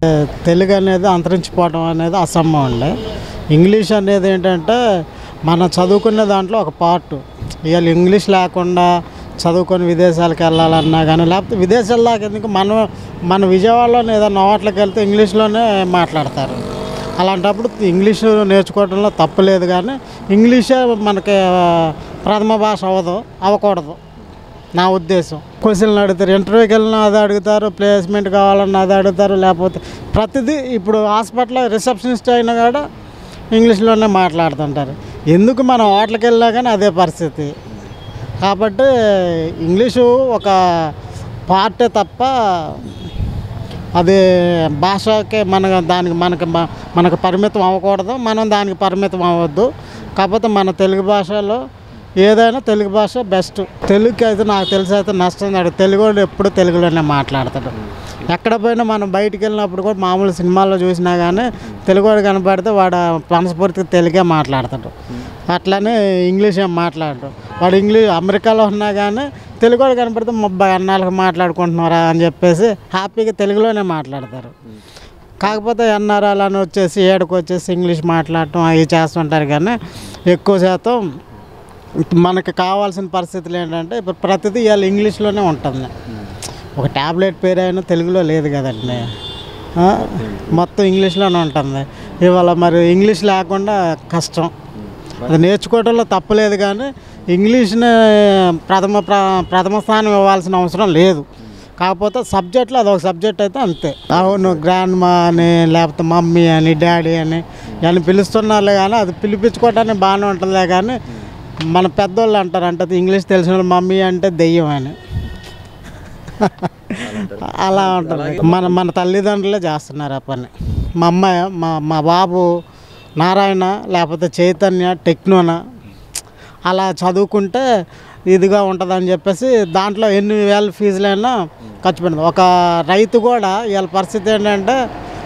తెలుగు అనేది అంతరించిపోవడం అనేది అసంభవం అండి ఇంగ్లీష్ అనేది ఏంటంటే మనం చదువుకునే దాంట్లో ఒక పార్ట్ ఇవాళ ఇంగ్లీష్ లేకుండా చదువుకొని విదేశాలకు వెళ్ళాలన్నా కానీ లేకపోతే విదేశాల దాకా ఎందుకు మనం మన విజయవాడలోనే ఏదైనా హోటల్కి వెళ్తే ఇంగ్లీష్లోనే మాట్లాడతారు అలాంటప్పుడు ఇంగ్లీషు నేర్చుకోవడంలో తప్పులేదు కానీ ఇంగ్లీషే మనకి ఆ, ప్రథమ భాష అవ్వదు అవ్వకూడదు నా ఉద్దేశం క్వశ్చన్లు అడుగుతారు ఇంటర్వ్యూకి వెళ్ళినా అది అడుగుతారు ప్లేస్మెంట్ కావాలన్నా అది అడుగుతారు లేకపోతే ప్రతిదీ ఇప్పుడు హాస్పిటల్లో రిసెప్షనిస్ట్ అయినా కూడా ఇంగ్లీష్లోనే మాట్లాడుతుంటారు ఎందుకు మనం హోటల్కి వెళ్ళినా కానీ అదే పరిస్థితి కాబట్టి ఇంగ్లీషు ఒక పార్టే తప్ప అది భాషకే మన దానికి మనకి మ- మనకు పరిమితం అవ్వకూడదు మనం దానికి పరిమితం అవ్వద్దు కాకపోతే మన తెలుగు భాషలో ఏదైనా తెలుగు భాష బెస్ట్ తెలుగుకి అయితే నాకు తెలిసి అయితే నష్టం లేదు తెలుగు వాడు ఎప్పుడు తెలుగులోనే మాట్లాడతాడు ఎక్కడ పోయినా మనం బయటికి వెళ్ళినప్పుడు కూడా మామూలు సినిమాల్లో చూసినా కానీ తెలుగు వాడు కనపడితే వాడు మనస్ఫూర్తిగా తెలుగే మాట్లాడతాడు అట్లానే ఇంగ్లీష్ ఏం మాట్లాడరు వాడు ఇంగ్లీష్ అమెరికాలో ఉన్నా కానీ తెలుగు వాడు కనపడితే ముప్పై అన్నాళ్ళకి మాట్లాడుకుంటున్నారా అని చెప్పేసి హ్యాపీగా తెలుగులోనే మాట్లాడతారు కాకపోతే ఎన్ఆర్ఆల్ అని వచ్చేసి ఏడుకు వచ్చేసి ఇంగ్లీష్ మాట్లాడటం అవి చేస్తుంటారు కానీ ఎక్కువ శాతం ఇప్పుడు మనకి కావాల్సిన పరిస్థితులు ఏంటంటే ఇప్పుడు ప్రతిదీ ఇవాళ ఇంగ్లీష్లోనే ఉంటుంది ఒక ట్యాబ్లెట్ పేరు అయినా తెలుగులో లేదు కదండి ఆ? మొత్తం ఇంగ్లీష్లోనే ఉంటుంది ఇవాళ మరి ఇంగ్లీష్ లేకుండా కష్టం అది నేర్చుకోవడంలో తప్పలేదు కానీ ఇంగ్లీష్ని ప్రథమ ప్ర ప్రథమ స్థానం ఇవ్వాల్సిన అవసరం లేదు కాకపోతే సబ్జెక్ట్లో అదొక సబ్జెక్ట్ అయితే అంతే అవును గ్రాండ్ మా అని లేకపోతే మమ్మీ అని డాడీ అని అని పిలుస్తున్నారు కానీ అది పిలిపించుకోవడానికి బాగానే ఉంటుందిలే కానీ మన పెద్దోళ్ళు అంటారు అంటే ఇంగ్లీష్ తెలిసిన వాళ్ళు మమ్మీ అంటే దెయ్యం అని అలా ఉంటుంది మన మన తల్లిదండ్రులే చేస్తున్నారు ఆ పని మా అమ్మాయి మా మా బాబు నారాయణ లేకపోతే చైతన్య టెక్నోన అలా చదువుకుంటే ఇదిగా ఉంటుందని చెప్పేసి దాంట్లో ఎన్ని వేల ఫీజులైనా ఖర్చు పెడుతుంది ఒక రైతు కూడా ఇవాళ పరిస్థితి ఏంటంటే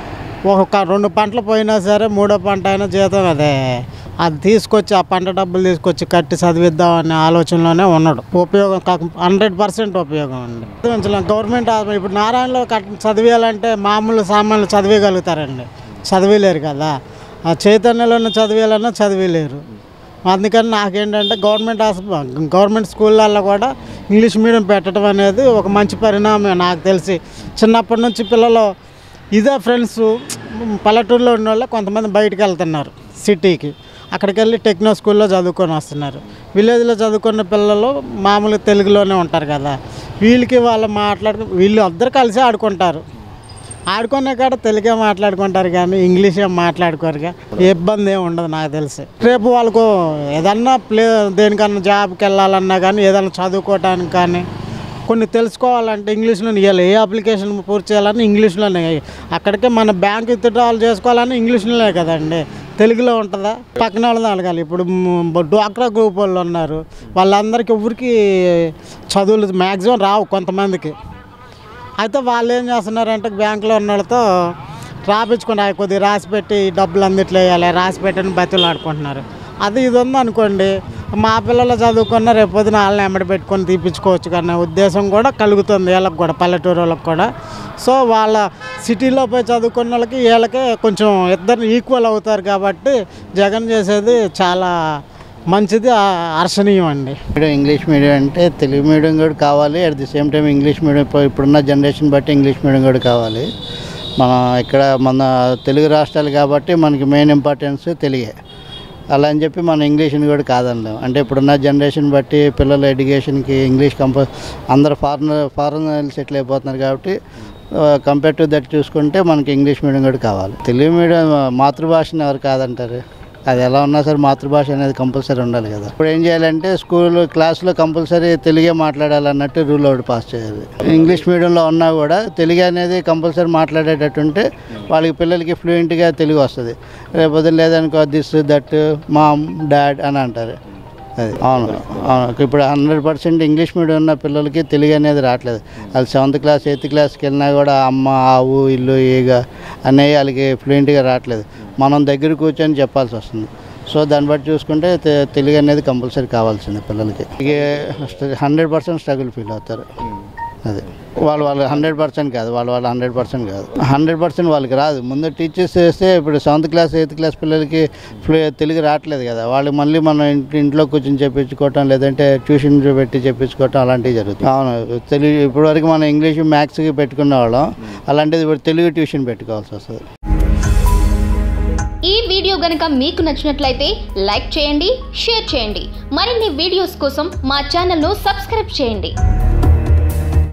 ఒక రెండు పంటలు పోయినా సరే మూడో పంట అయినా జీతం అదే అది తీసుకొచ్చి ఆ పంట డబ్బులు తీసుకొచ్చి కట్టి చదివిద్దాం అనే ఆలోచనలోనే ఉన్నాడు ఉపయోగం కాక హండ్రెడ్ పర్సెంట్ ఉపయోగం అండి చదివించలేం. గవర్నమెంట్ హాస్పిటల్ ఇప్పుడు నారాయణలో కట్ చదివేయాలంటే మామూలు సామాన్లు చదివేయగలుగుతారండి చదివేలేరు కదా ఆ చైతన్యలోనే చదివేయాలన్నా చదివేలేరు అందుకని నాకేంటంటే గవర్నమెంట్ హాస్పిటల్ గవర్నమెంట్ స్కూళ్ళల్లో కూడా ఇంగ్లీష్ మీడియం పెట్టడం అనేది ఒక మంచి పరిణామం నాకు తెలిసి చిన్నప్పటి నుంచి పిల్లలు ఇదే ఫ్రెండ్స్ పల్లెటూరులో ఉన్న వాళ్ళు కొంతమంది బయటికి వెళ్తున్నారు సిటీకి అక్కడికి వెళ్ళి టెక్నో స్కూల్లో చదువుకొని వస్తున్నారు విలేజ్లో చదువుకున్న పిల్లలు మామూలు తెలుగులోనే ఉంటారు కదా వీళ్ళకి వాళ్ళు మాట్లాడుకు వీళ్ళు అందరు కలిసి ఆడుకుంటారు ఆడుకునే కాడ తెలుగే మాట్లాడుకుంటారు కానీ ఇంగ్లీష్ ఏం మాట్లాడుకోరుగా ఏ ఇబ్బంది ఏమి ఉండదు నాకు తెలిసి రేపు వాళ్ళకు ఏదన్నా ప్లే దేనికన్నా జాబ్కి వెళ్ళాలన్నా కానీ ఏదైనా చదువుకోవటానికి కానీ కొన్ని తెలుసుకోవాలంటే ఇంగ్లీష్లో ఇవ్వాలి ఏ అప్లికేషన్ పూర్తి చేయాలని ఇంగ్లీష్లోనే అక్కడికే మన బ్యాంక్ విత్డ్రాల్ చేసుకోవాలని ఇంగ్లీష్లోనే కదండి తెలుగులో ఉంటుందా పక్కన వాళ్ళని అడగాలి ఇప్పుడు మ్, డ్వాక్రా గ్రూప్ వాళ్ళు ఉన్నారు వాళ్ళందరికీ ఎవరికి చదువులు మ్యాక్సిమం రావు కొంతమందికి అయితే వాళ్ళు ఏం చేస్తున్నారంటే బ్యాంకులో ఉన్న వాళ్ళతో రాపించుకుని అవి కొద్దిగా రాసి పెట్టి ఈ డబ్బులు అందిట్లో వేయాలి రాసి పెట్టని బతులు ఆడుకుంటున్నారు అది ఇది ఉంది అనుకోండి మా పిల్లలు చదువుకున్న రేపు పొద్దున వాళ్ళని ఎమ్మడి పెట్టుకొని తీపించుకోవచ్చు కానీ ఉద్దేశం కూడా కలుగుతుంది వీళ్ళకి కూడా పల్లెటూరు వాళ్ళకి కూడా సో వాళ్ళ సిటీలో పోయి చదువుకున్న వాళ్ళకి వీళ్ళకే కొంచెం ఇద్దరు ఈక్వల్ అవుతారు కాబట్టి జగన్ చేసేది చాలా మంచిది ఆ, హర్షణీయం అండి మీడియం ఇంగ్లీష్ మీడియం అంటే తెలుగు మీడియం కూడా కావాలి at the same time English medium ఇప్పుడు ఇప్పుడున్న జనరేషన్ బట్టి ఇంగ్లీష్ మీడియం కూడా కావాలి మన ఇక్కడ మన తెలుగు రాష్ట్రాలు కాబట్టి మనకి మెయిన్ ఇంపార్టెన్స్ తెలుగే అలా అని చెప్పి మనం ఇంగ్లీష్ని కూడా కాదనలేం అంటే ఇప్పుడున్న జనరేషన్ బట్టి పిల్లల ఎడ్యుకేషన్కి ఇంగ్లీష్ కంపల్ అందరు ఫారెన్ ఫారెన్ సెటిల్ అయిపోతున్నారు కాబట్టి కంపేర్ టు దట్ చూసుకుంటే మనకి ఇంగ్లీష్ మీడియం కూడా కావాలి తెలుగు మీడియం మాతృభాషను ఎవరు కాదంటారు అది ఎలా ఉన్నా సరే మాతృభాష అనేది కంపల్సరీ ఉండాలి కదా ఇప్పుడు ఏం చేయాలంటే స్కూల్ క్లాస్లో కంపల్సరీ తెలుగే మాట్లాడాలన్నట్టు రూల్ ఒకటి పాస్ చేయాలి ఇంగ్లీష్ మీడియంలో ఉన్నా కూడా తెలుగు అనేది కంపల్సరీ మాట్లాడేటట్టు ఉంటే వాళ్ళకి పిల్లలకి ఫ్లూయెంట్గా తెలుగు వస్తుంది రేపు లేదనుకో దిస్ దట్ మామ్ డాడ్ అని అంటారు అది అవును అవును ఇప్పుడు హండ్రెడ్ పర్సెంట్ ఇంగ్లీష్ మీడియం ఉన్న పిల్లలకి తెలుగు అనేది రావట్లేదు వాళ్ళు సెవెంత్ క్లాస్ ఎయిత్ క్లాస్కి వెళ్ళినా కూడా అమ్మ ఆవు ఇల్లు ఈగ అనేవి వాళ్ళకి ఫ్లూయెంట్గా రావట్లేదు మనం దగ్గర కూర్చొని చెప్పాల్సి వస్తుంది సో దాన్ని బట్టి చూసుకుంటే తె- తెలుగు అనేది కంపల్సరీ కావాల్సిందే పిల్లలకి హండ్రెడ్ పర్సెంట్ స్ట్రగుల్ ఫీల్ అవుతారు అది వాళ్ళు వాళ్ళు హండ్రెడ్ పర్సెంట్ కాదు వాళ్ళు వాళ్ళు హండ్రెడ్ పర్సెంట్ కాదు హండ్రెడ్ పర్సెంట్ వాళ్ళకి రాదు ముందు టీచర్స్ చేస్తే ఇప్పుడు సెవెంత్ క్లాస్ ఎయిత్ క్లాస్ పిల్లలకి ఫ్లూ తెలుగు రావట్లేదు కదా వాళ్ళు మళ్ళీ మన ఇంటి ఇంట్లో కూర్చొని చెప్పించుకోవటం లేదంటే ట్యూషన్ పెట్టి చెప్పించుకోవటం అలాంటివి జరుగుతుంది అవును తెలుగు ఇప్పటివరకు మనం ఇంగ్లీష్ మ్యాథ్స్కి పెట్టుకునే వాళ్ళం అలాంటిది ఇప్పుడు తెలుగు ట్యూషన్ పెట్టుకోవాల్సి వస్తుంది ఈ వీడియో గనుక మీకు నచ్చినట్లయితే లైక్ చేయండి షేర్ చేయండి మరిన్ని వీడియోస్ కోసం మా ఛానల్ను సబ్స్క్రైబ్ చేయండి